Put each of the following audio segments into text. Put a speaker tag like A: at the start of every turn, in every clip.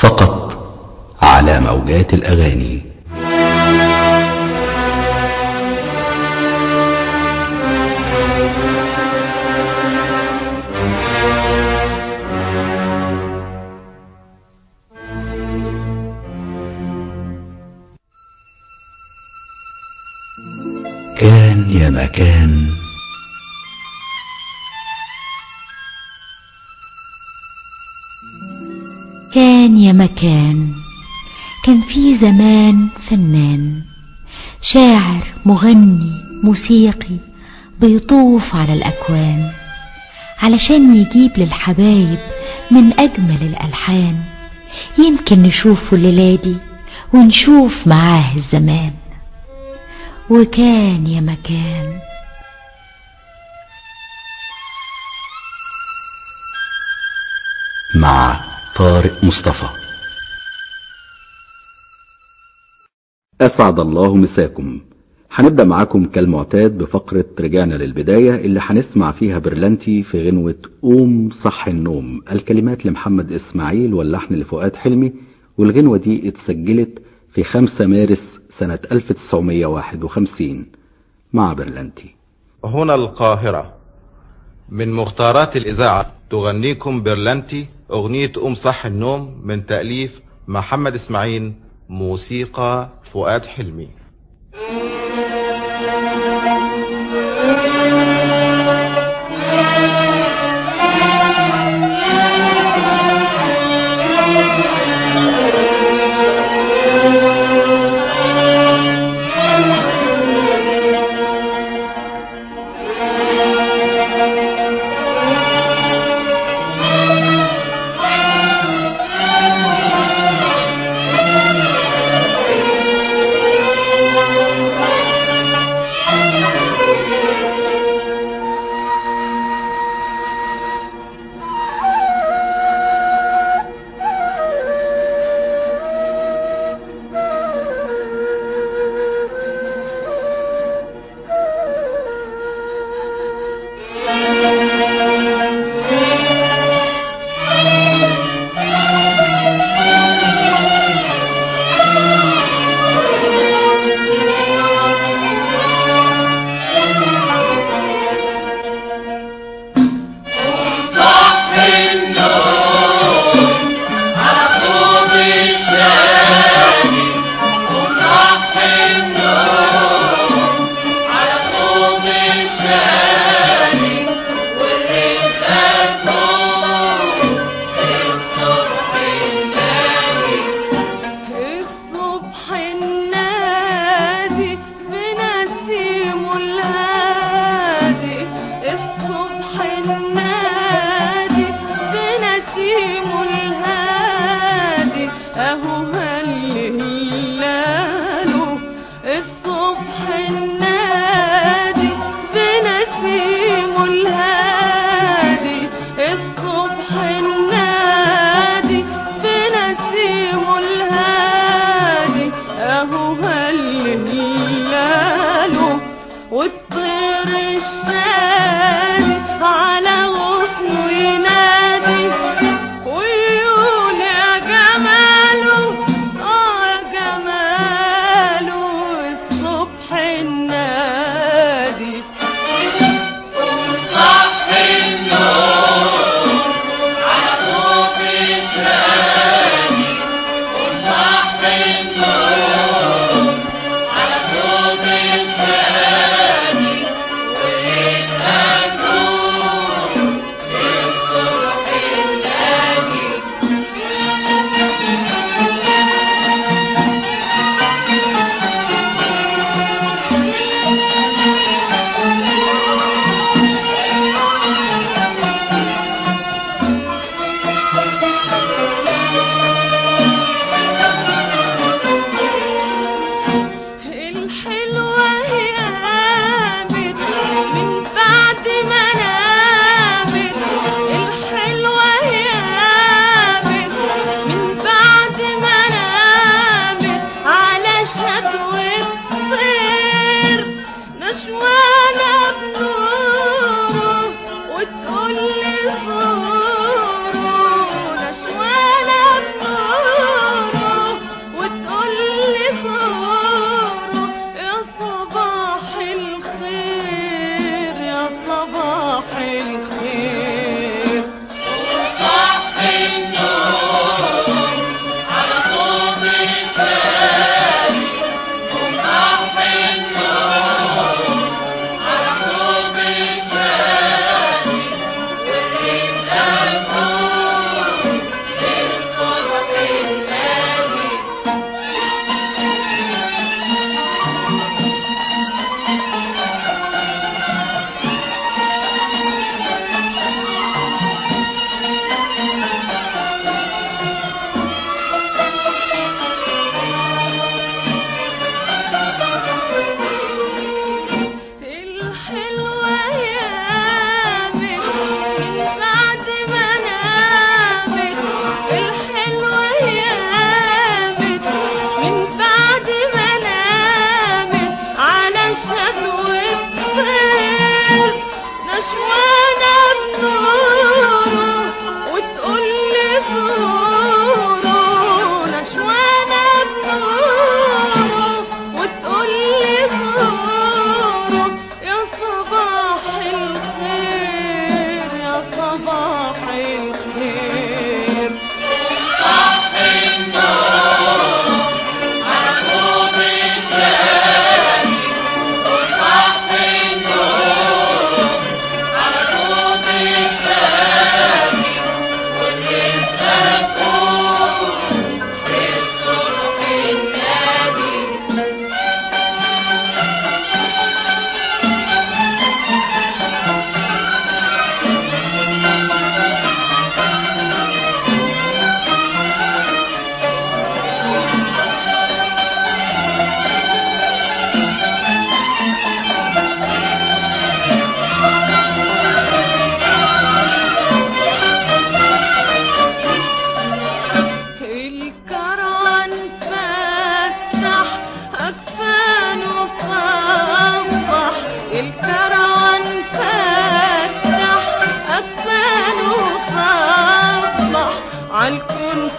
A: فقط على موجات الأغاني كان يا مكان
B: كان يا مكان كان في زمان فنان شاعر مغني موسيقي بيطوف على الأكوان علشان يجيب للحبايب من أجمل الألحان يمكن نشوفه الليلة دي ونشوف معاه الزمان وكان يا مكان
A: مع طارق مصطفى
C: أسعد الله مساكم هنبدأ معاكم كالمعتاد بفقرة رجعنا للبداية اللي هنسمع فيها برلنتي في غنوة قوم صح النوم الكلمات لمحمد إسماعيل واللحن لفؤاد حلمي والغنوة دي اتسجلت في 5 مارس سنة 1951 مع برلنتي
D: هنا القاهرة من مختارات الإذاعة تغنيكم برلنتي أغنية أم صح النوم من تأليف محمد إسماعيل موسيقى فؤاد حلمي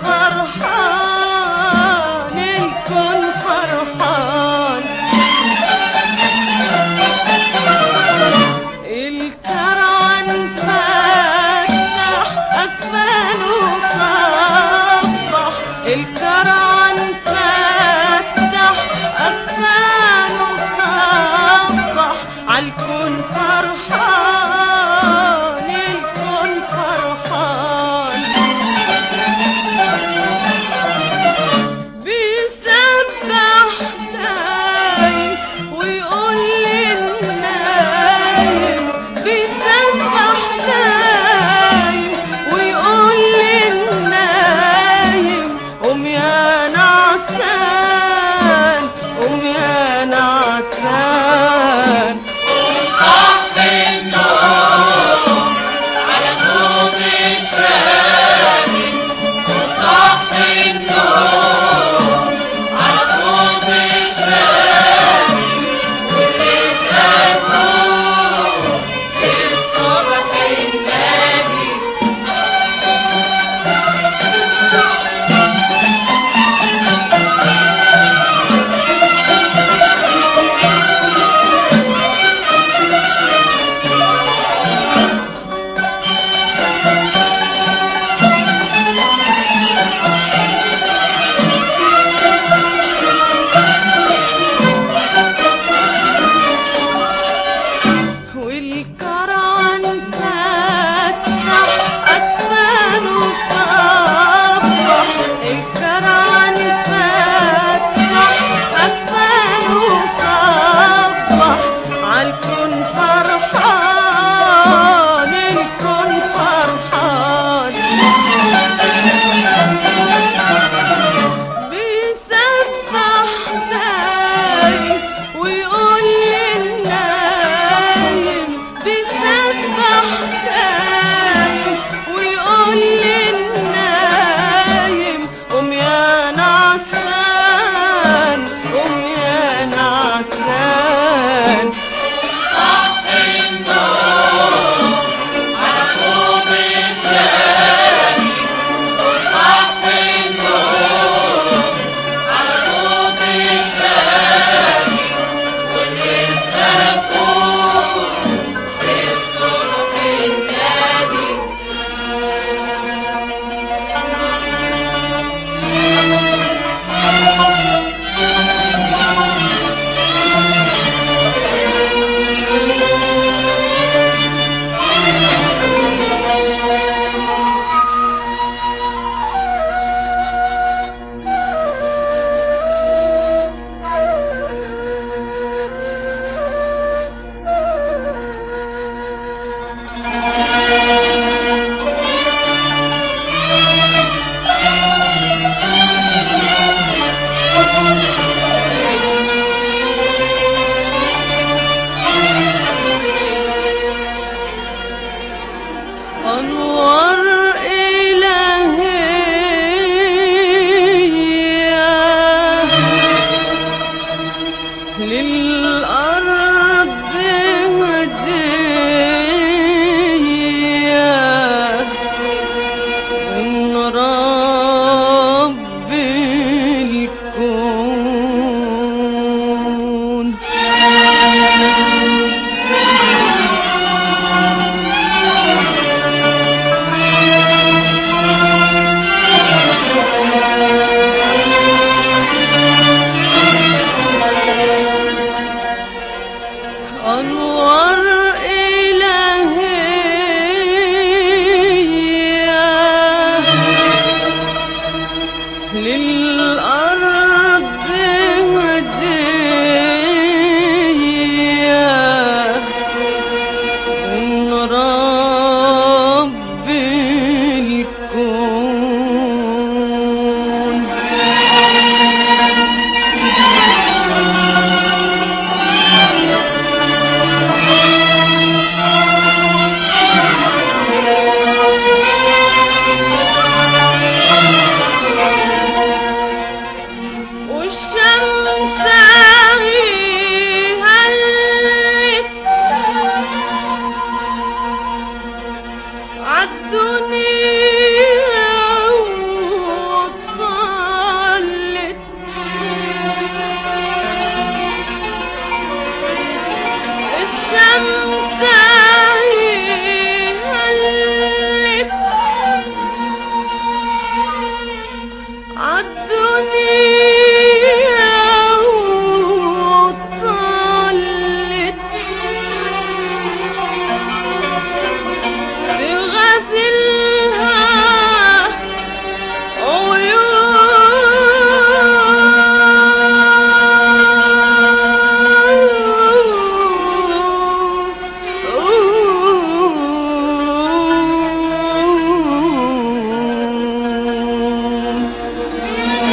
E: فرحان الكون فرحان الكرعن فتح أكفانه صبح الكرعن فتح أكفانه صبح عالكون فرحان الكون فرحان بيسبح نايم ويقول للنايم بيسبح نايم ويقول للنايم قوم يا نعسان قوم يا نعسان والكرعن فتح أكفانه صبح الكرعن فتح أكفانه صبح عالكون فرحان الكون فرحان بيسبح نايم ويقول للنايم بيسبح نايم ويقول للنايم قوم يا نعسان قوم يا نعسان أنوار إلهية للأرض هدية من رب الكون أنوار إلهية للأرض هدية من رب الكون عالدنيا وطلت بغزلها عيون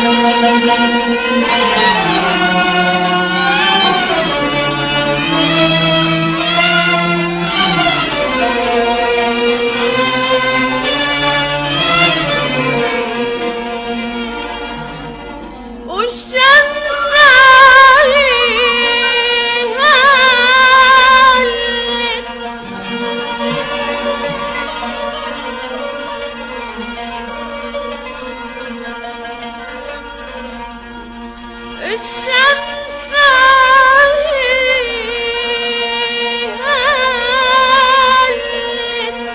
E: والشمس هالت الشمس هالت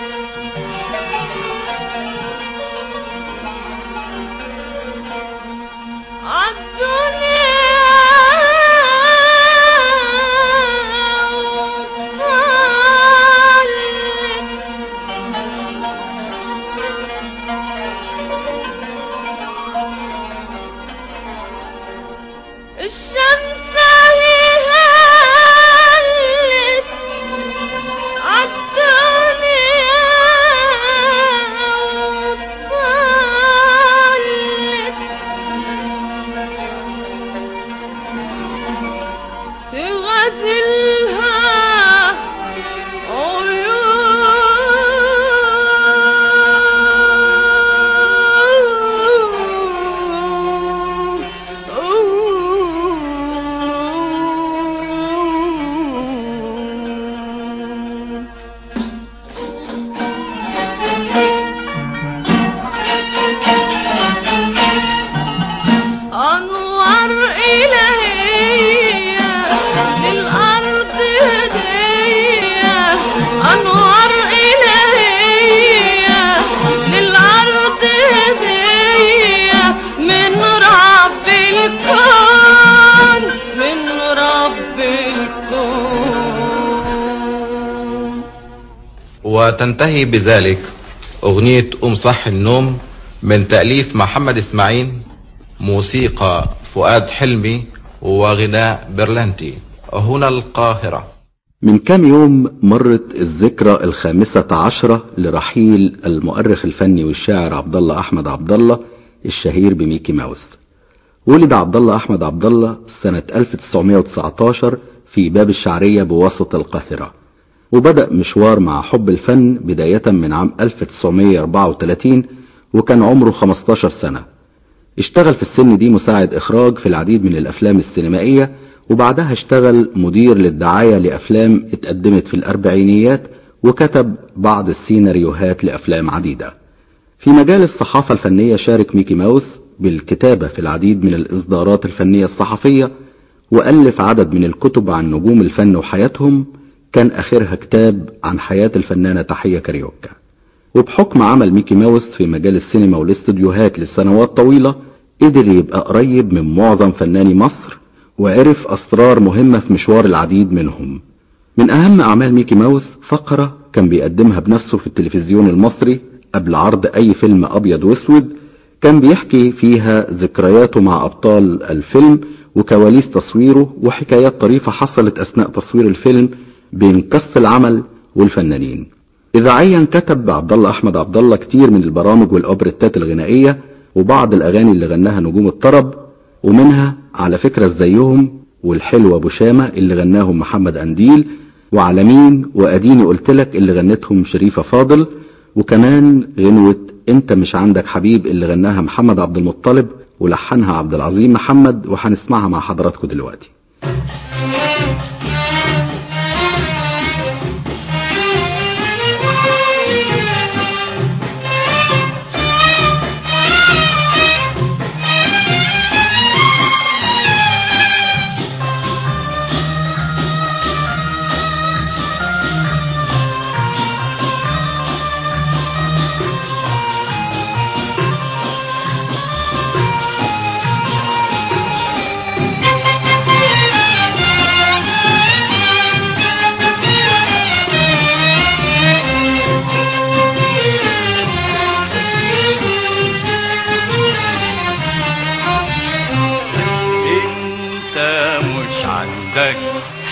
E: الشمس هي هلت عالدنيا وطلت تغزلها عيون أنوار إلهية للأرض هدية أنوار إلهية للأرض هدية من رب الكون من رب الكون
D: وتنتهي بذلك أغنية أم صح النوم من تأليف محمد إسماعيل موسيقى فؤاد حلمي وغناء برلنتي هنا القاهرة
C: من كام يوم مرت الذكرى الخامسة عشرة لرحيل المؤرخ الفني والشاعر عبد الله أحمد عبد الله الشهير بميكي ماوس. ولد عبد الله أحمد عبد الله سنة 1919 في باب الشعرية بوسط القاهرة. وبدأ مشوار مع حب الفن بداية من عام 1934 وكان عمره 15 سنة. اشتغل في السن دي مساعد إخراج في العديد من الأفلام السينمائية وبعدها اشتغل مدير للدعاية لأفلام اتقدمت في الأربعينيات وكتب بعض السيناريوهات لأفلام عديدة في مجال الصحافة الفنية شارك ميكي ماوس بالكتابة في العديد من الإصدارات الفنية الصحفية وألف عدد من الكتب عن نجوم الفن وحياتهم كان آخرها كتاب عن حياة الفنانة تحية كاريوكا وبحكم عمل ميكي ماوس في مجال السينما والاستوديوهات لسنوات طويلة قدر يبقى قريب من معظم فناني مصر وعرف أسرار مهمة في مشوار العديد منهم من أهم أعمال ميكي ماوس فقرة كان بيقدمها بنفسه في التلفزيون المصري قبل عرض أي فيلم أبيض وأسود كان بيحكي فيها ذكرياته مع أبطال الفيلم وكواليس تصويره وحكايات طريفة حصلت أثناء تصوير الفيلم بين كاست العمل والفنانين إذاعيا كتب عبد الله أحمد عبد الله كتير من البرامج والأوبريتات الغنائية وبعض الأغاني اللي غناها نجوم الطرب ومنها على فكرة زيهم والحلوة بشامة اللي غناهم محمد أنديل وعلى مين وأديني قلتلك اللي غنتهم شريفة فاضل وكمان غنوة انت مش عندك حبيب اللي غناها محمد عبد المطلب ولحنها عبد العظيم محمد وهنسمعها مع حضراتكم دلوقتي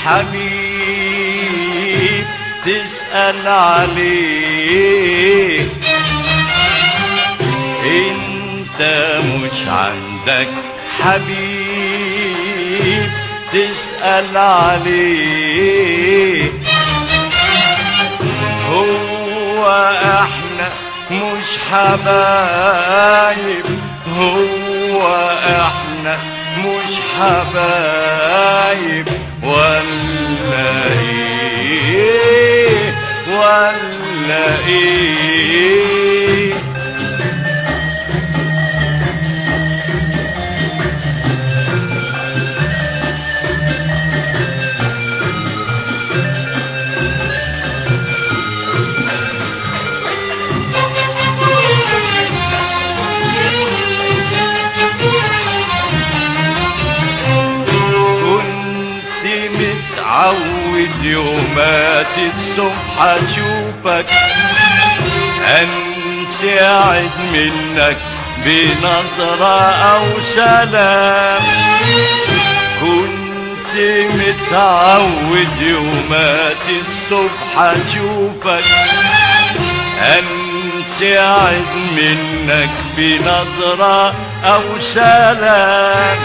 F: حبيب تسأل عليه انت مش عندك حبيب تسأل عليه هو احنا مش حبايب هو احنا مش حبايب ولا ايه ولا ايه كنت متعود يومات الصبح اشوفك انسعد منك بنظرة او سلام كنت متعود يومات الصبح اشوفك انسعد منك بنظرة او سلام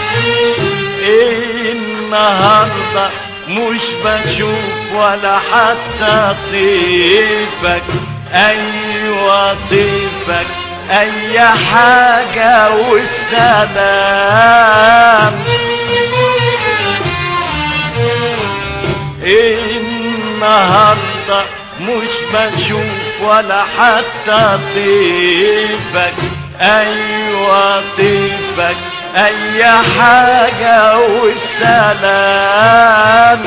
F: النهاردة مش بشوف ولا حتى طيفك ايوه طيفك اي حاجة والسلام النهاردة مش بشوف ولا حتى طيفك ايوه طيفك اي حاجة والسلام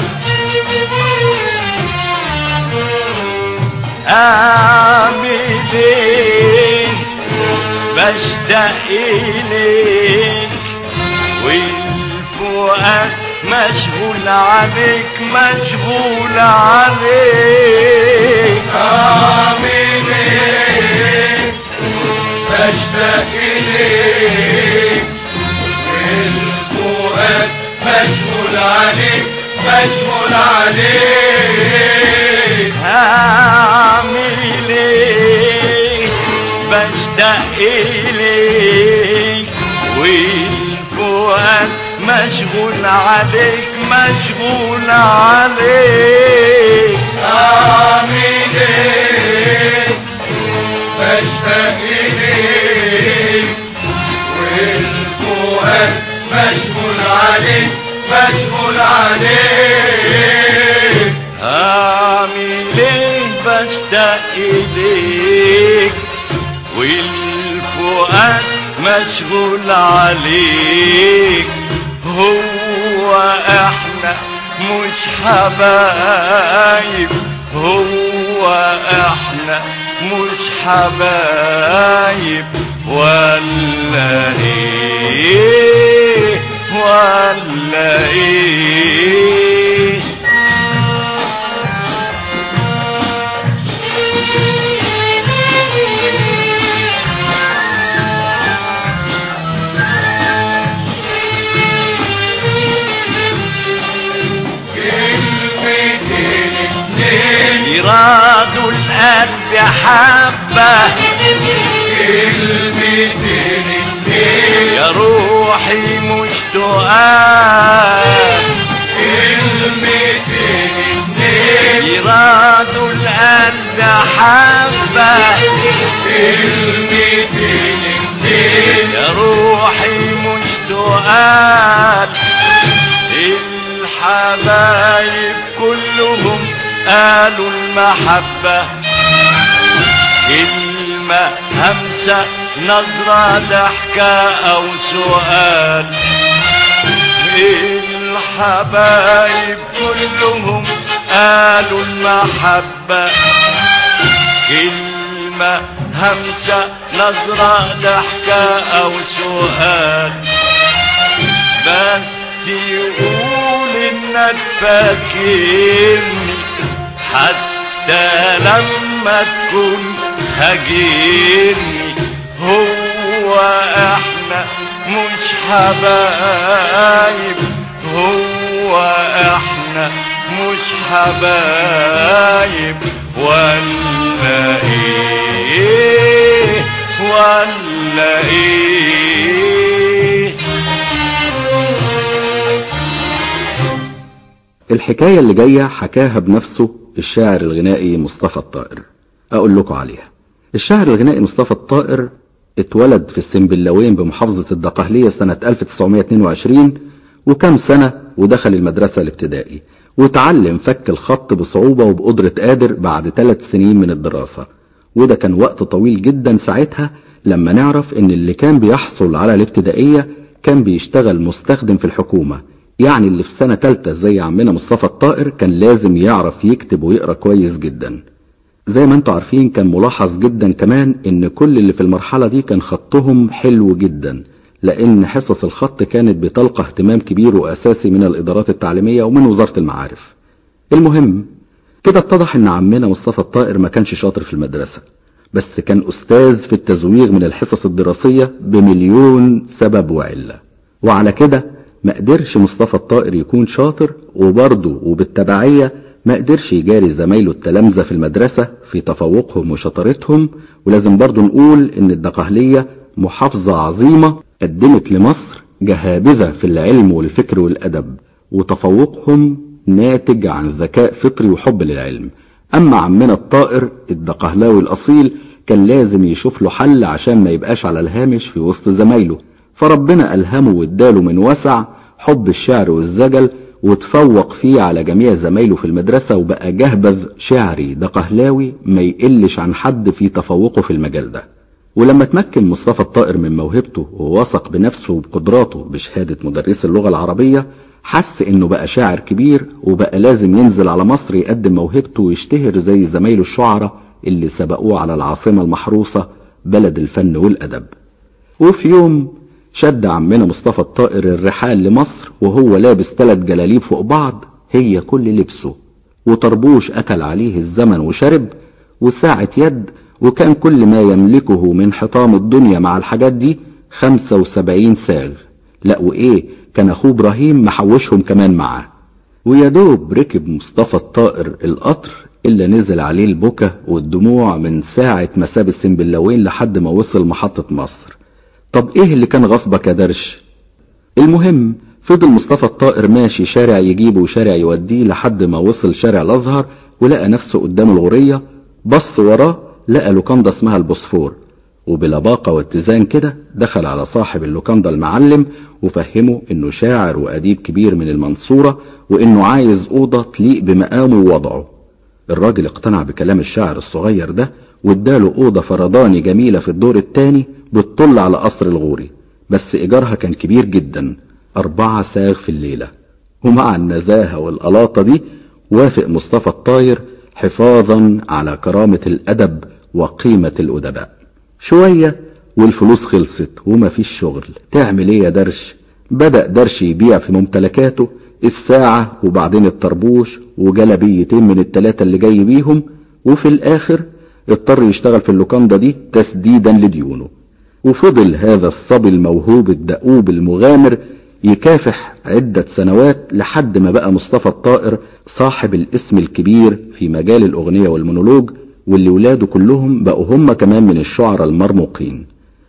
F: اعمل ايه بشتاق اليك والفؤاد مشغول عليك مشغول عليك اعمل ايه بشتاق اليك والفؤاد مشغول عليك مشغول عليك هعمل ايه بشتاق اليك والفؤاد مشغول عليك مشغول عليك اعمل ايه بشتاق اليك والفؤاد مشغول عليك مشغول عليك هعمل ايه بشتاق اليك والفؤاد مشغول عليك هو احنا مش حبايب هو احنا مش حبايب ولا ايه ولا ايه يرادوا القلب حبة كلمتين يا روحي مشتاق كلمتين يرادوا القلب حبة كلمتين يا روحي مشتاق الحبايب كلهم قالوا المحبة كلمة همسة نظرة ضحكة أو سؤال الحبايب كلهم قالوا المحبة كلمة همسة نظرة ضحكة أو سؤال بس يقول إنك فاكرني حتى لما تكون هاجرني هو احنا مش حبايب هو احنا مش حبايب ولا ايه ولا ايه
C: الحكاية اللي جاية حكاها بنفسه الشاعر الغنائي مصطفى الطائر أقول لكم عليها الشاعر الغنائي مصطفى الطائر اتولد في السنبلاوين بمحافظة الدقهلية سنة 1922 وكم سنة ودخل المدرسة الابتدائي وتعلم فك الخط بصعوبة وبقدرة قادر بعد ثلاث سنين من الدراسة وده كان وقت طويل جدا ساعتها لما نعرف ان اللي كان بيحصل على الابتدائية كان بيشتغل مستخدم في الحكومة يعني اللي في سنة تالتة زي عمنا مصطفى الطائر كان لازم يعرف يكتب ويقرأ كويس جدا زي ما انتوا عارفين كان ملاحظ جدا كمان ان كل اللي في المرحلة دي كان خطهم حلو جدا لان حصص الخط كانت بتلقى اهتمام كبير واساسي من الادارات التعليمية ومن وزارة المعارف المهم كده اتضح ان عمنا مصطفى الطائر ما كانش شاطر في المدرسة بس كان استاذ في التزويغ من الحصص الدراسية بمليون سبب وعلة وعلى كده ما قدرش مصطفى الطائر يكون شاطر وبرضه وبالتبعية ما قدرش يجاري زمايله التلامذة في المدرسة في تفوقهم وشطارتهم ولازم برضه نقول ان الدقهلية محافظة عظيمة قدمت لمصر جهابذة في العلم والفكر والأدب وتفوقهم ناتج عن ذكاء فطري وحب للعلم أما عمنا الطائر الدقهلاوي الأصيل كان لازم يشوف له حل عشان ما يبقاش على الهامش في وسط زمايله فربنا ألهمه واداله من وسع حب الشعر والزجل وتفوق فيه على جميع زمايله في المدرسة وبقى جهبذ شعري دقهلاوي ما يقلش عن حد في تفوقه في المجال ده ولما تمكن مصطفى الطائر من موهبته ووثق بنفسه وبقدراته بشهادة مدرس اللغة العربية حس انه بقى شاعر كبير وبقى لازم ينزل على مصر يقدم موهبته ويشتهر زي زمايله الشعراء اللي سبقوه على العاصمة المحروسة بلد الفن والأدب وفي يوم شد عمنا مصطفى الطائر الرحال لمصر وهو لابس ثلاث جلاليب فوق بعض هي كل لبسه وطربوش أكل عليه الزمن وشرب وساعة يد وكان كل ما يملكه من حطام الدنيا مع الحاجات دي خمسة وسبعين ساغ لا وإيه كان أخوه إبراهيم محوشهم كمان معاه ويا دوب ركب مصطفى الطائر القطر إلا نزل عليه البكا والدموع من ساعة ما ساب السنبلاوين لحد ما وصل محطة مصر طب ايه اللي كان غصبك يا درش المهم فضل مصطفى الطائر ماشي شارع يجيبه وشارع يوديه لحد ما وصل شارع الازهر ولقى نفسه قدام الغورية بص وراه لقى لوكاندا اسمها البوسفور وبلباقة واتزان كده دخل على صاحب اللوكاندا المعلم وفهمه انه شاعر واديب كبير من المنصورة وانه عايز اوضة تليق بمقامه ووضعه الراجل اقتنع بكلام الشاعر الصغير ده واداله اوضة فرداني جميلة في الدور التاني بتطل على قصر الغوري بس ايجارها كان كبير جدا اربعة ساغ في الليلة ومع النزاهة والقلاطة دي وافق مصطفى الطاير حفاظا على كرامة الادب وقيمة الادباء شوية والفلوس خلصت ومفيش شغل تعمل ايه يا درش بدأ درش يبيع في ممتلكاته الساعة وبعدين الطربوش وجلبيتين من التلاتة اللي جاي بيهم وفي الاخر اضطر يشتغل في اللوكاندا دي تسديدا لديونه وفضل هذا الصبي الموهوب الدؤوب المغامر يكافح عدة سنوات لحد ما بقى مصطفى الطائر صاحب الاسم الكبير في مجال الأغنية والمونولوج واللي ولاده كلهم بقوا هم كمان من الشعراء المرموقين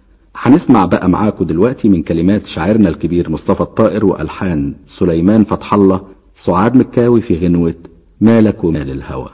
C: هنسمع بقى معاكم دلوقتي من كلمات شاعرنا الكبير مصطفى الطائر وألحان سليمان فتح الله سعاد مكاوي في غنوة مالك ومال الهوى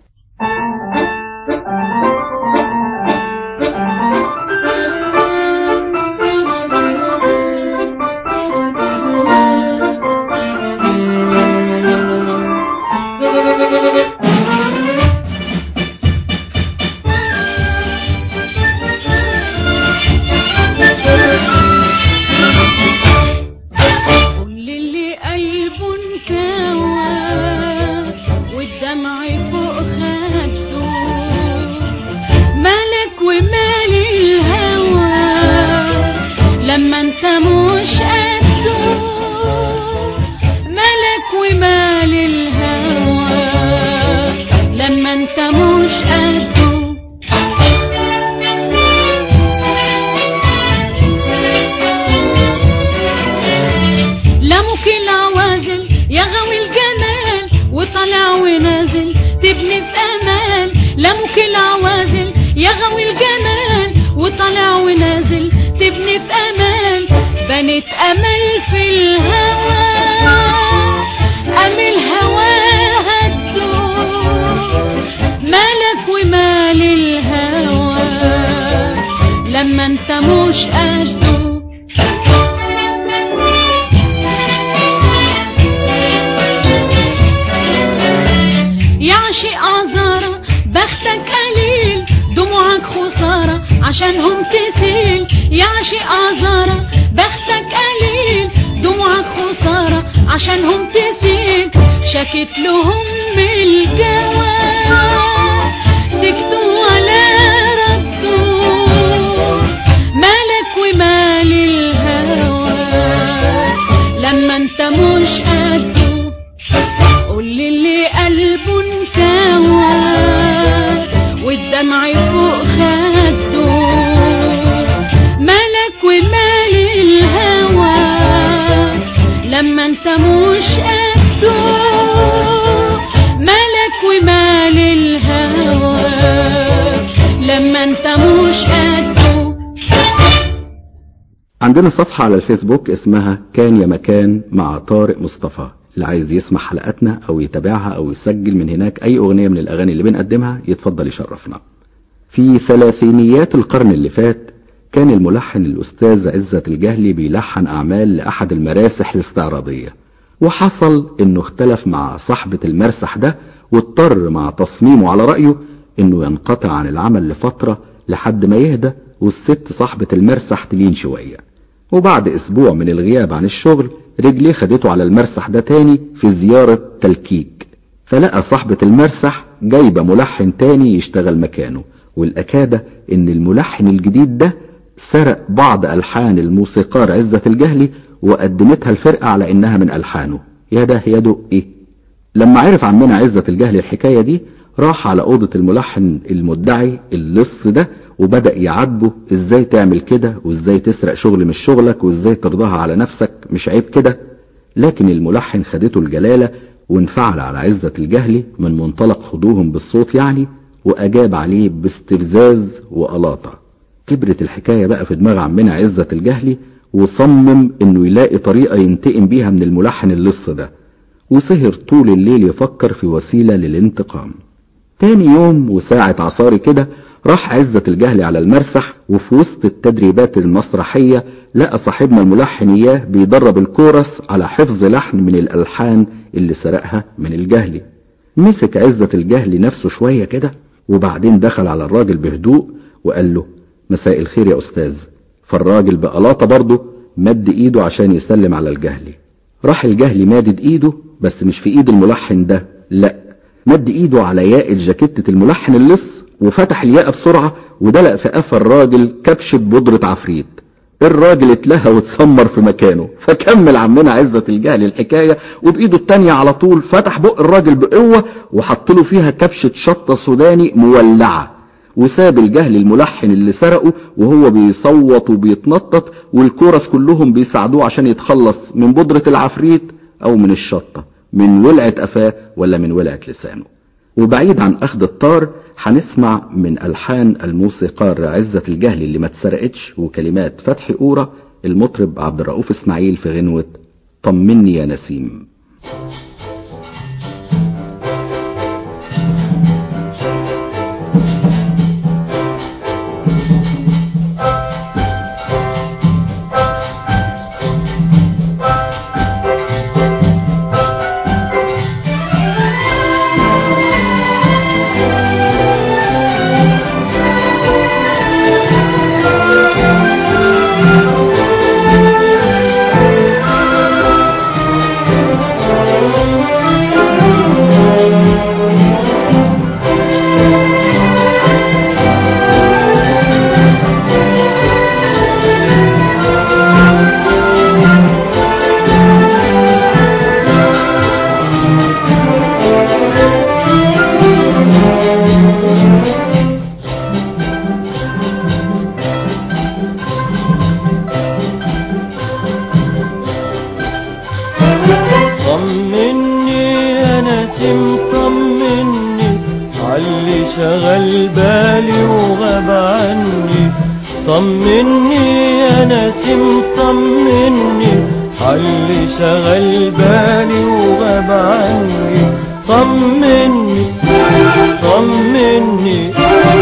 E: كل اللي قلبه انكوى والدمع فوق خده مالك ومال الهوى لما انت مش قده مالك ومال الهوى لما انت مش قده لمك العوازل يا غوي الجمال وطلع كانت أمل في الهوى أم الهوى هدوه مالك ومال الهوى لما انت مش قده يعشق عذارة بختك قليل دموعك خسارة عشانهم تسيل يعشق عذارة بختك قليل دموعك خسارة عشانهم تسيل شكت لهم الجواب سكتوا ولا ردوا مالك ومال الهوى لما انت مش قده قول لي اللي قلبه انكوى والدمع فوق خده مالك ومال الهوى لما انت مش قده مالك ومال الهوى لما انت مش قده
C: عندنا صفحة على الفيسبوك اسمها كان يا مكان مع طارق مصطفى اللي عايز يسمع حلقاتنا او يتابعها او يسجل من هناك اي اغنية من الاغاني اللي بنقدمها يتفضل يشرفنا في ثلاثينيات القرن اللي فات كان الملحن الاستاذ عزت الجهلي بيلحن اعمال لاحد المراسح الاستعراضية وحصل انه اختلف مع صاحبة المرسح ده واضطر مع تصميمه على رأيه انه ينقطع عن العمل لفترة لحد ما يهدى والست صاحبة المرسح تلين شوية وبعد اسبوع من الغياب عن الشغل رجليه خدته على المرسح ده تاني في زيارة تلكيك فلقى صاحبة المرسح جايبة ملحن تاني يشتغل مكانه والأكادة ان الملحن الجديد ده سرق بعض ألحان الموسيقار عزة الجهلي وقدمتها الفرقة على انها من ألحانه يا ده يا دق ايه لما عرف عمنا عزة الجهلي الحكاية دي راح على أوضة الملحن المدعي اللص ده وبدأ يعاتبه ازاي تعمل كده وازاي تسرق شغل مش شغلك وازاي ترضاها على نفسك مش عيب كده لكن الملحن خدته الجلالة وانفعل على عزة الجهلي من منطلق خدوهم بالصوت يعني وأجاب عليه باستفزاز وألاطة كبرت الحكاية بقى في دماغ عمنا عزة الجهلي وصمم انه يلاقي طريقة ينتقم بيها من الملحن اللص ده وسهر طول الليل يفكر في وسيلة للانتقام تاني يوم وساعة عصاري كده راح عزة الجهل على المرسح وفي وسط التدريبات المسرحية لقى صاحبنا الملحن اياه بيدرب الكورس على حفظ لحن من الألحان اللي سرقها من الجهلي مسك عزة الجهل نفسه شوية كده وبعدين دخل على الراجل بهدوء وقال له مساء الخير يا أستاذ فالراجل بقلاطة برضه مد ايده عشان يسلم على الجهلي راح الجهلي مادد ايده بس مش في ايد الملحن ده لا مد ايده على ياء جاكيتة الملحن اللص وفتح الياقة بسرعة ودلق في قفا الراجل كبشة بودرة عفريت الراجل اتلهى واتسمر في مكانه فكمل عمنا عزة الجهل الحكاية وبايده التانية على طول فتح بق الراجل بقوة وحط له فيها كبشة شطة سوداني مولعة وساب الجهل الملحن اللي سرقه وهو بيصوت وبيتنطط والكورس كلهم بيساعدوه عشان يتخلص من بودرة العفريت او من الشطة من ولعة قفاه ولا من ولعة لسانه وبعيد عن اخذ الطار هنسمع من الحان الموسيقار عزة الجهل اللي ما اتسرقتش وكلمات فتحي قورة المطرب عبد الرؤوف اسماعيل في غنوة طمني يا نسيم
F: طمني يا نسيم طمني علي شغل بالي وغاب عني طمني يا نسيم طمني علي شغل بالي وغاب عني طمني طمني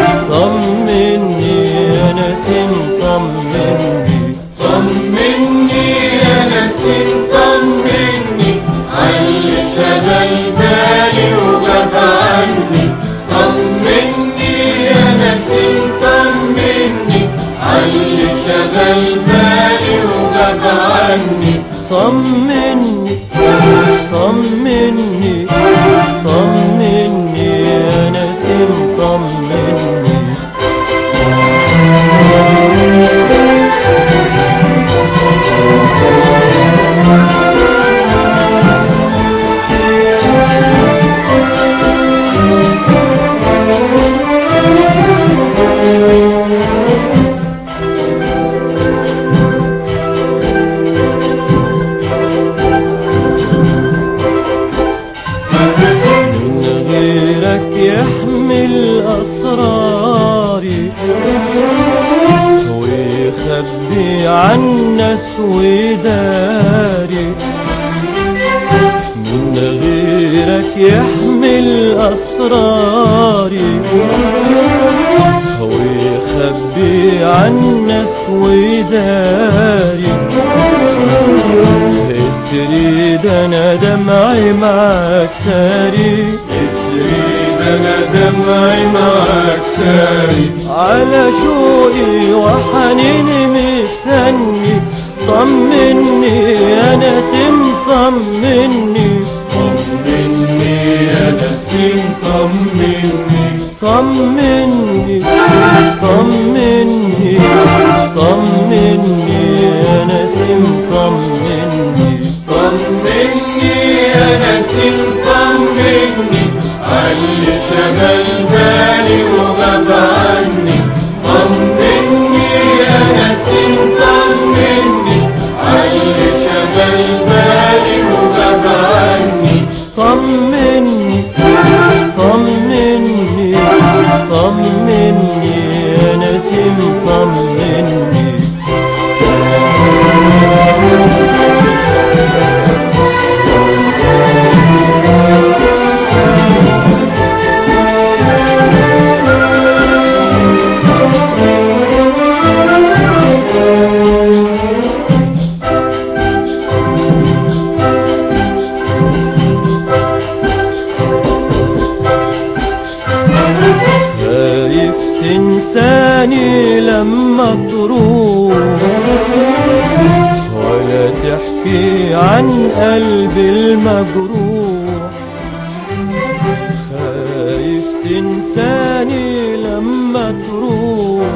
F: طمني يا نسيم طمني
G: طمني يا نسيم طمني علي شغل بالي وغاب عني طمني يا نسيم طمني علي شغل بالي وغاب عني
F: طمني طمني طمني يا نسيم طمني من غيرك يحمل أسراري ويخبي عنا سويداري من غيرك يحمل أسراري ويخبي عنا سويداري اسري ده انا دمعي معاك ساري اسري ده انا دمعي معاك ساري على شوقي وحنيني مستني طمني يا نسيم طمني طمني يا نسيم طمني طمني طمني طمني يا نسيم طمني
G: طمني يا نسيم طمني علي شغل بالي وغاب عني طمني يا نسيم طمني علي شغل بالي وغاب عني
F: طمني طمني طمني يا نسيم طمني خايف تنساني لما تروح ولا تحكي عن قلبي المجروح خايف تنساني لما تروح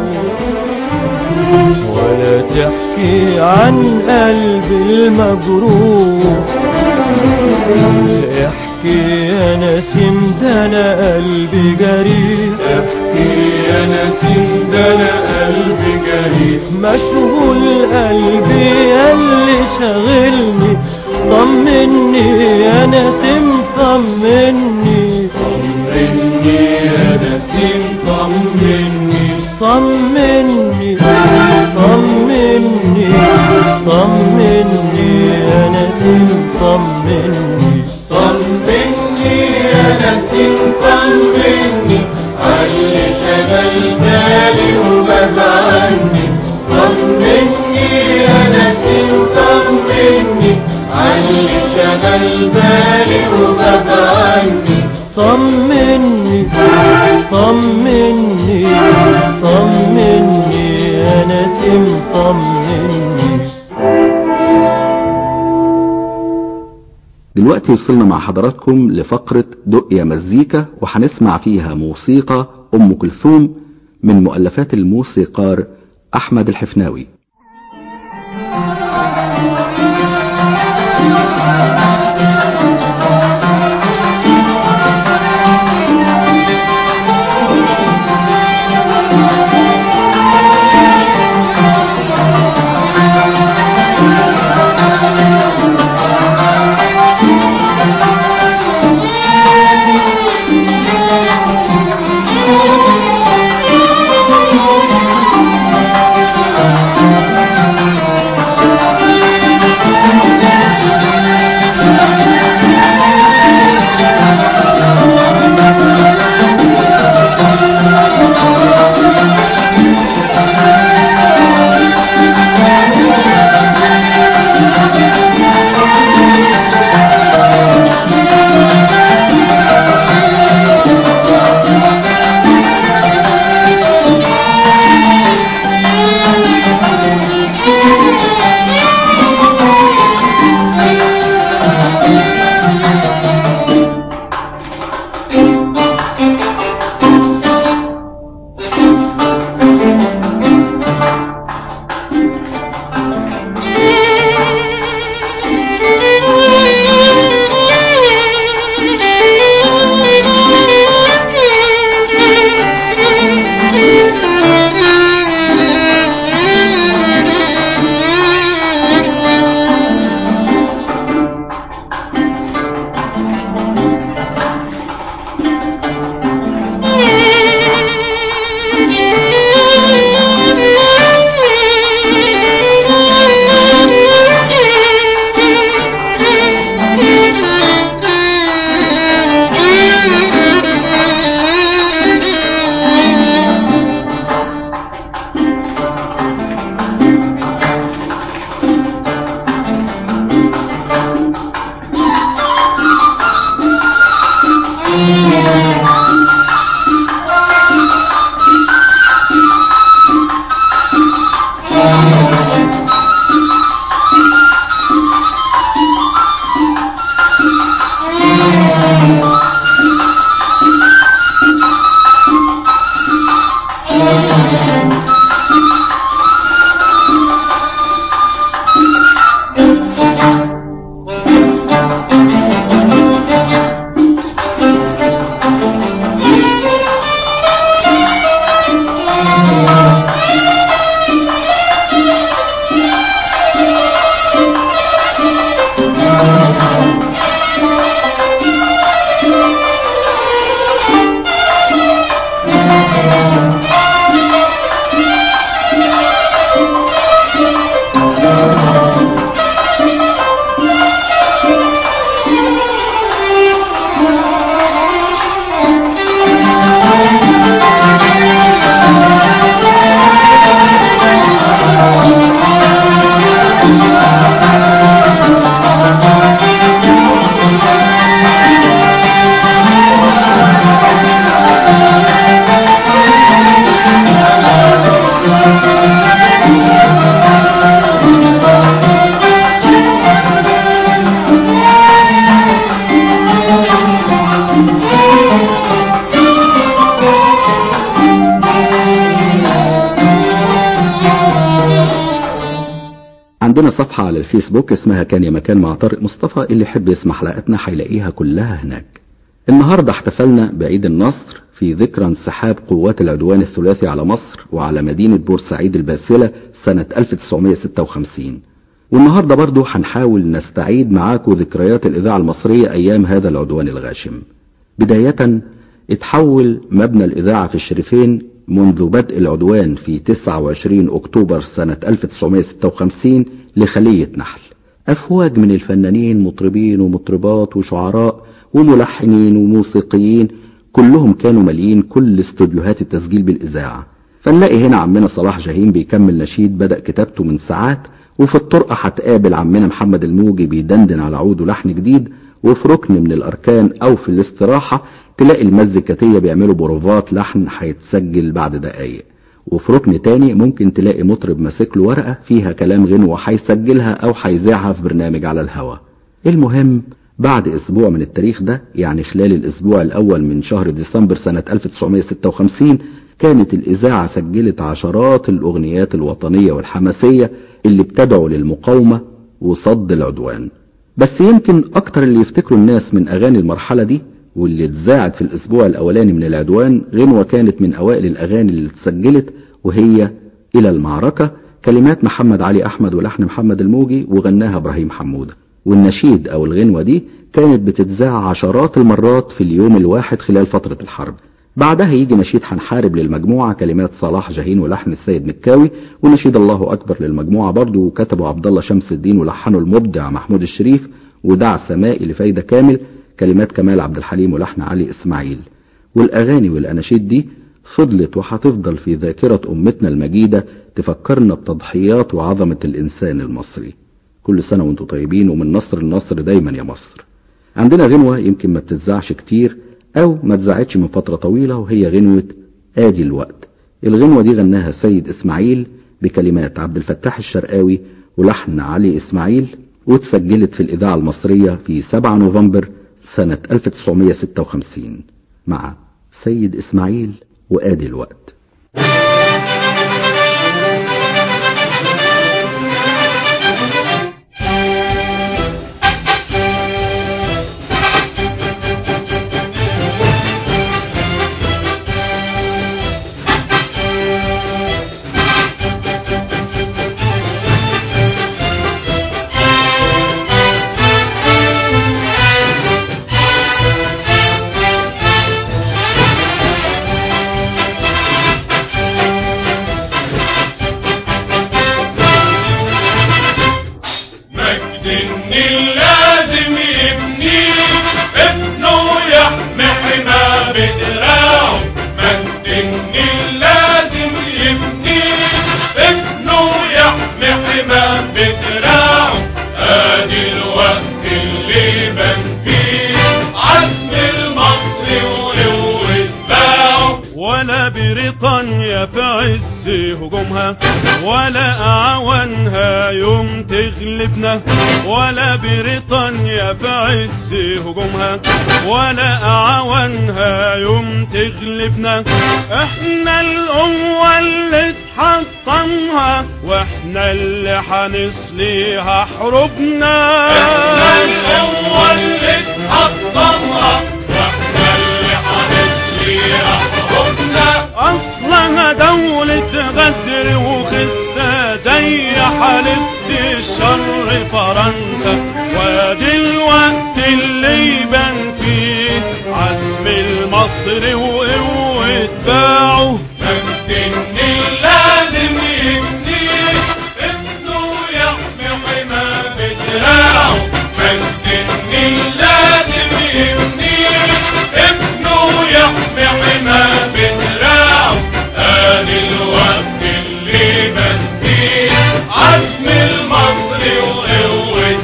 F: ولا تحكي عن قلبي المجروح احكي يا نسيم ده انا قلبي جريح احكي يا نسيم ده انا قلبي جريح مشغول قلبي اللي شاغلني طمني يا نسيم طمني طمني يا نسيم طمني طمني طمني طمني يا نسيم طمني
G: طمني يا نسيم طمني علي شغل بالي وغاب عني طمني يا نسيم طمني علي شغل بالي وغاب عني
F: طمني طمني طمني يا نسيم طمني
C: دلوقتي وصلنا مع حضراتكم لفقرة دق يا مزيكا وهنسمع فيها موسيقى أم كلثوم من مؤلفات الموسيقار أحمد الحفناوي
G: Thank you.
C: عندنا صفحة على الفيسبوك اسمها كان يا مكان مع طارق مصطفى اللي يحب يسمع حلقاتنا هيلاقيها كلها هناك النهاردة احتفلنا بعيد النصر في ذكرى انسحاب قوات العدوان الثلاثي على مصر وعلى مدينة بورسعيد الباسلة سنة 1956 والنهاردة برضو هنحاول نستعيد معاكم ذكريات الإذاعة المصرية أيام هذا العدوان الغاشم بداية اتحول مبنى الإذاعة في الشريفين منذ بدء العدوان في 29 أكتوبر سنة 1956 لخلية نحل أفواج من الفنانين مطربين ومطربات وشعراء وملحنين وموسيقيين كلهم كانوا ماليين كل استوديوهات التسجيل بالإذاعة فنلاقي هنا عمنا صلاح جاهين بيكمل نشيد بدأ كتابته من ساعات وفي الطرقة هتقابل عمنا محمد الموجي بيدندن على عود ولحن جديد وفي ركن من الأركان أو في الاستراحة تلاقي المزيكاتية بيعملوا بروفات لحن هيتسجل بعد دقايق وفي ركن تاني ممكن تلاقي مطرب ماسك له ورقة فيها كلام غنوة هيسجلها أو هيذاعها في برنامج على الهوا المهم بعد أسبوع من التاريخ ده يعني خلال الأسبوع الأول من شهر ديسمبر سنة 1956 كانت الإذاعة سجلت عشرات الأغنيات الوطنية والحماسية اللي بتدعو للمقاومة وصد العدوان بس يمكن أكتر اللي يفتكروا الناس من أغاني المرحلة دي واللي اتذاعت في الأسبوع الأولاني من العدوان غنوة كانت من أوائل الأغاني اللي اتسجلت وهي إلى المعركة كلمات محمد علي أحمد ولحن محمد الموجي وغناها إبراهيم حمودة والنشيد أو الغنوة دي كانت بتتذاع عشرات المرات في اليوم الواحد خلال فترة الحرب بعدها يجي نشيد هنحارب للمجموعة كلمات صلاح جاهين ولحن السيد مكاوي ونشيد الله أكبر للمجموعة برضو وكتبه عبد الله شمس الدين ولحنه المبدع محمود الشريف ودع سمائي لفايدة كامل كلمات كمال عبد الحليم ولحن علي إسماعيل والأغاني والأناشيد دي فضلت وهتفضل في ذاكرة أمتنا المجيدة تفكرنا بتضحيات وعظمة الإنسان المصري كل سنة وانتم طيبين ومن نصر لنصر دايما يا مصر عندنا غنوة يمكن ما بتتذاعش كتير أو ما اتذاعتش من فترة طويلة وهي غنوة آدي الوقت الغنوة دي غناها سيد إسماعيل بكلمات عبد الفتاح الشرقاوي ولحن علي إسماعيل واتسجلت في الإذاعة المصرية في 7 نوفمبر سنة 1956 مع سيد إسماعيل وآدي الوقت
G: مجد النيل لازم يبني ابنه يحمي حما بدراعه مجد النيل لازم يبني ابنه يحمي حما بدراعه ادي الوقت اللي بان فيه عزم المصري وقوة باعه
F: ولا بريطانيا في عز هجومها ولا أعوانها يوم تغلبنا ولا بريطانيا في عز هجومها ولا أعوانها يوم تغلبنا احنا القوة اللي تحطمها واحنا اللي حنصليها حروبنا
G: احنا القوة اللي تحطمها واحنا اللي هنسليها حروبنا
F: اصلها دولة غدر وخسة زي حلفة الشر فرنسا وادي الوقت اللي يبان فيه عزم المصري وقوة باعه
G: مجد النيل لازم يبني ابنه يحمي حما بدراعه مجد النيل لازم يبني ابنه يحمي حما بدراعه ادي الوقت اللي بس فيه عزم المصري وقوة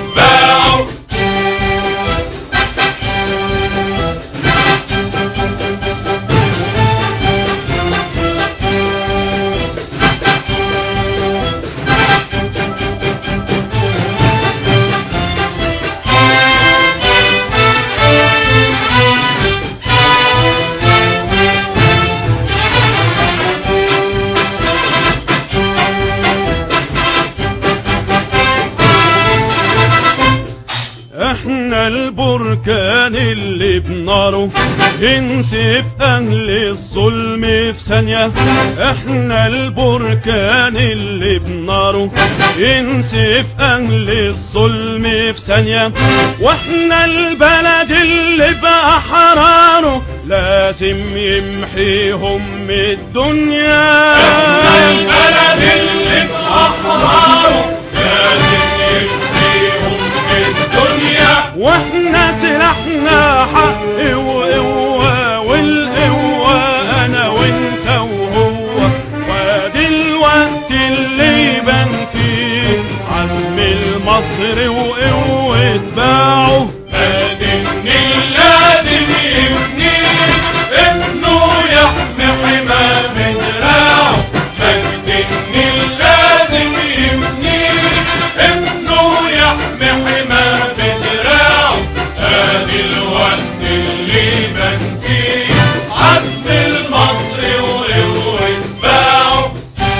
F: احنا البركان اللي بناره ينسف اهل الظلم في ثانية احنا البركان اللي بناره ينسف اهل الظلم في ثانية واحنا البلد اللي بأحراره لازم يمحيهم من الدنيا
G: البلد اللي بأحراره لازم يمحيهم من الدنيا
F: واحنا سلاحنا حق وقوة والقوة انا وانت وهو وادي الوقت اللي يبان فيه عزم المصري وقوة باعه
G: بلد النيل لازم يبنيه ابنه يحمي حماه بدراعه بلد النيل لازم يبنيه ابنه يحمي حماه بدراعه ادي الوقت اللي بان فيه عزم المصري وقوة باعه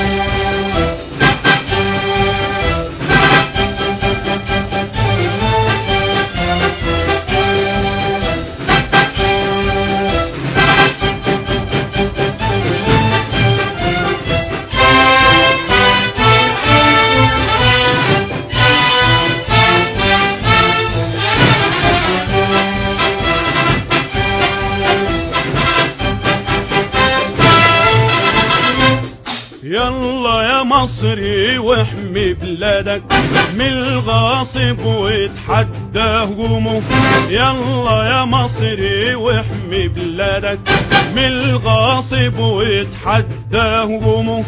F: يلا يا مصري واحمي بلادك من الغاصب واتحدى هجومه يلا يا مصري واحمي بلادك من الغاصب واتحدى هجومه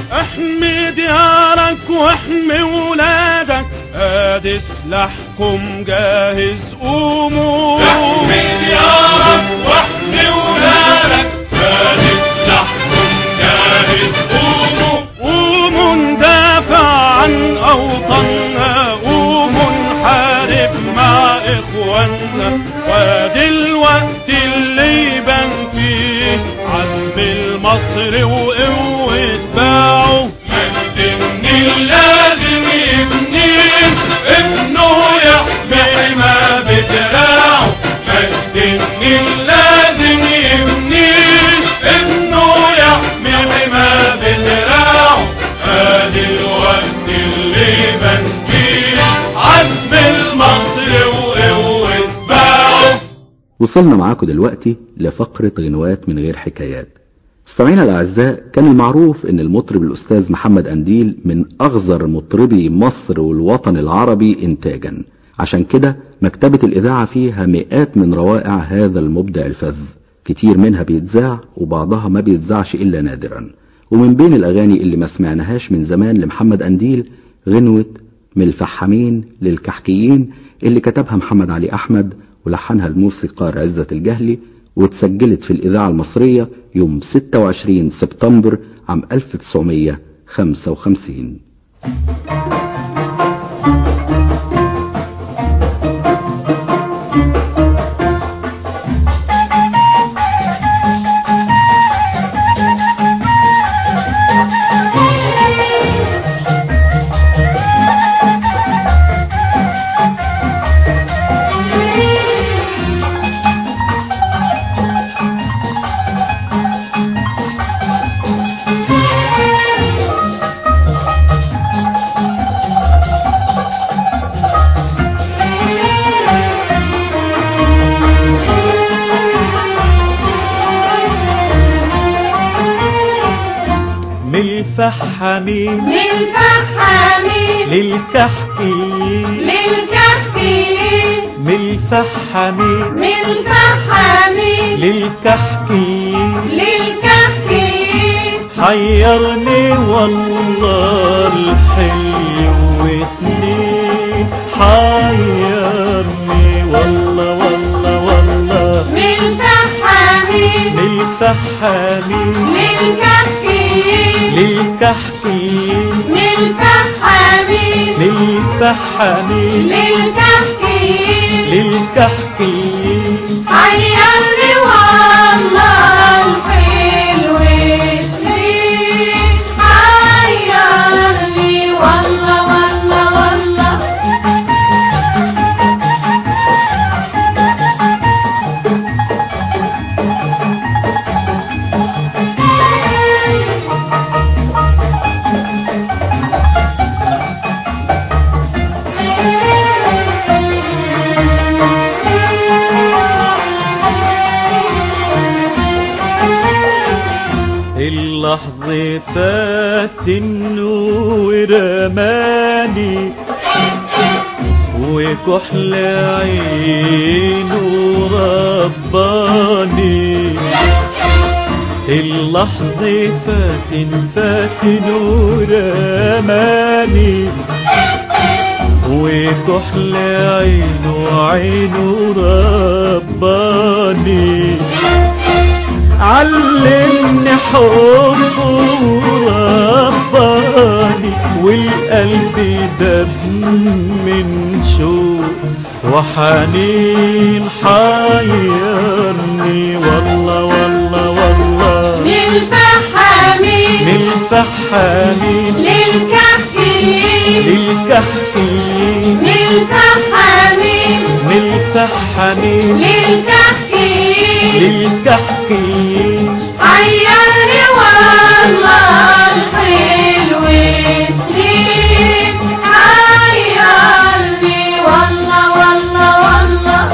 F: احمي ديارك واحمي ولادك ادي سلاحكم جاهز قوموا
G: احمي ديارك واحمي ولادك فارس لحكم جاهز قوموا
F: قوموا ندافع عن أوطاننا قوموا نحارب مع إخواننا وادي الوقت اللي يبان فيه عزم المصري وقوة باعه
G: مجد النيل لازم يبنيه ابنه يحمي حماه بدراعه مجد النيل لازم يبنيه ابنه يحمي حماه بدراعه ادي الوقت اللي بان فيه عزم المصري وقوة باعه
C: وصلنا معاكم دلوقتي لفقرة غنوات من غير حكايات مستمعينا الأعزاء كان المعروف أن المطرب الأستاذ محمد أنديل من أغزر مطربي مصر والوطن العربي إنتاجا عشان كده مكتبة الإذاعة فيها مئات من روائع هذا المبدع الفذ كتير منها بيتذاع وبعضها ما بيتذاعش إلا نادرا ومن بين الأغاني اللي ما سمعناهاش من زمان لمحمد أنديل غنوة من الفحامين للكحكيين اللي كتبها محمد علي أحمد ولحنها الموسيقار عزة الجهلي واتسجلت في الإذاعة المصرية يوم 26 سبتمبر عام 1955
H: من الفحامين
E: للفحامين
H: للكحكيين
E: للكحكين
H: من الفحامين
E: للفحامين
H: للكحكيين
E: للكحكين
H: حيرني والله الحلو سنين حيرني والله والله والله
E: للفحامين
H: للفحامين
E: للكحكين
H: للكحكيين
E: للفحامين
H: للفحامين
E: للكحكين
H: للكحكيين
E: حيرني والله الحلو اسمي حيرني والله والله والله
H: فات ورماني وكحل عينه رباني اللحظة فاتن فاتن ورماني وكحل عينه عينه رباني علمني حبه رباني والقلب دب من شوق وحنين حيرني والله والله والله
E: للفحامين
H: للفحامين
E: للكحكين
H: للكحكين
E: للفحامين
H: للفحامين
E: للكحكين
H: للكحكين
E: عيرني والله الحلو سنين عيرني والله والله والله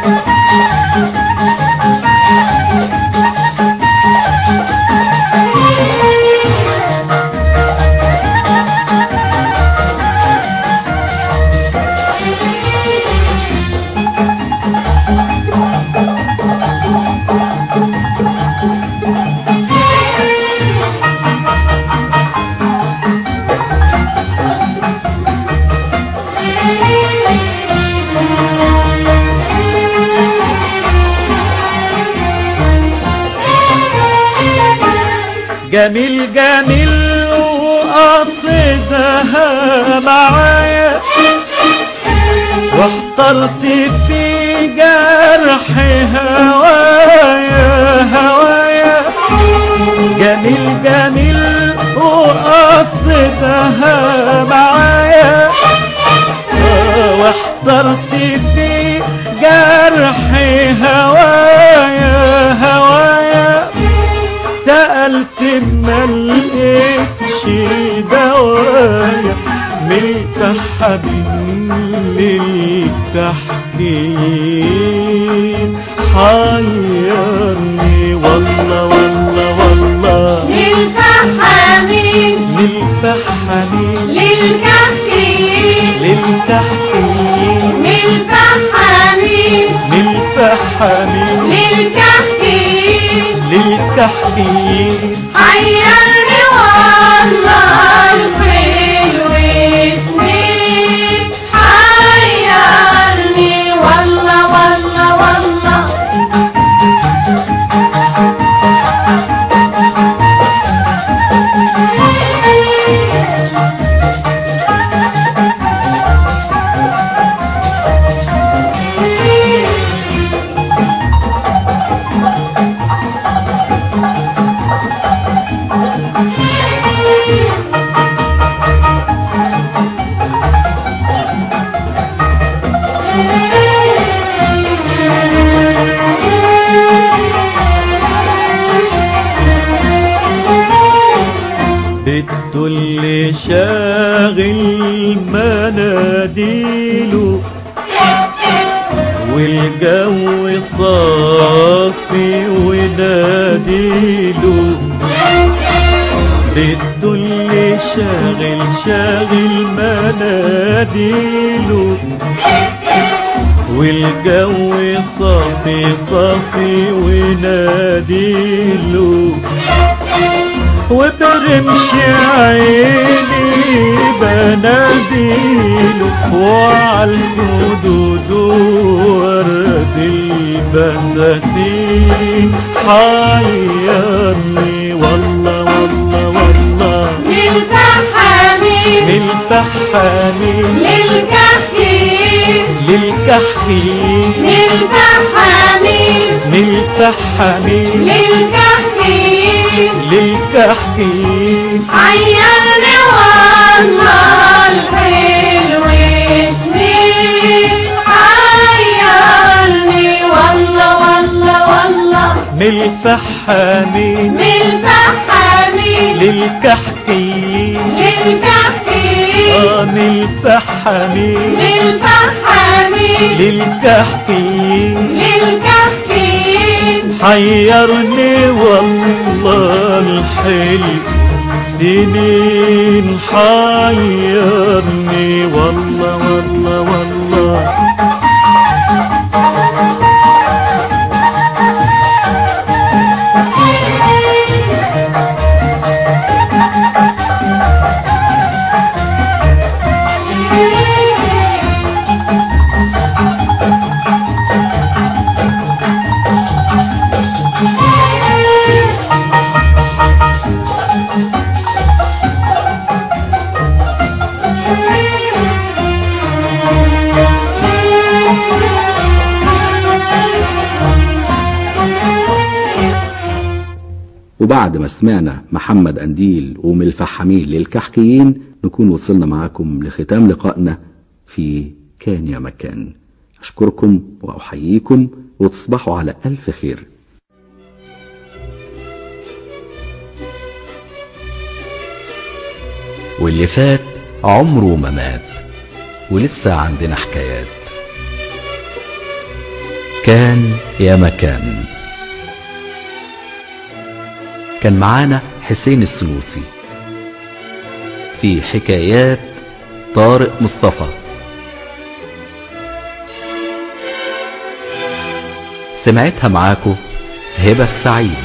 H: جميل جميل وقصدها معايا واحترت في جرح هوايا هوايا جميل جميل وقصدها معايا آه، واحترت في جرح هوايا هوايا سألت ما لقيتش دوايا ملك حبيبي تحكي حيرني والله والله والله
E: للفحامين
H: للفحمين
E: للكحكين
H: للتحكيم
E: للفحامين
H: للفحمين
E: للكحكين
H: للتحكيم
E: عيرني والله الحلو سنين عيرني والله والله والله
H: بده اللي شاغل مناديله والجو صافي وناديله بده اللي شاغل شاغل مناديله والجو صافي صافي وناديله وبرمش عيني بناديله وعالخدود ورد البساتين حيرني والله والله والله
E: للفحامين
H: للفحامين
E: للكحكين
H: للكحكين
E: للفحامين
H: للفحامين
E: للكحكين
H: للكحكين
E: عيرني والله الحلو سنين عيرني والله والله والله
H: من الفحامين
E: من الفحامين
H: للكحكين
E: للكحكين
H: آه من الفحامين
E: للفحامين
H: للكحكين
E: للكحكين
H: حيرني والله الحلو سنين حيرني والله والله والله
C: وبعد ما سمعنا محمد أنديل ومن الفحامين للكحكيين نكون وصلنا معاكم لختام لقائنا في كان يا مكان أشكركم وأحييكم وتصبحوا على ألف خير
A: واللي فات عمره ما مات ولسه عندنا حكايات كان يا مكان كان معانا حسين السنوسي في حكايات طارق مصطفى سمعتها معاكو هبة السعيد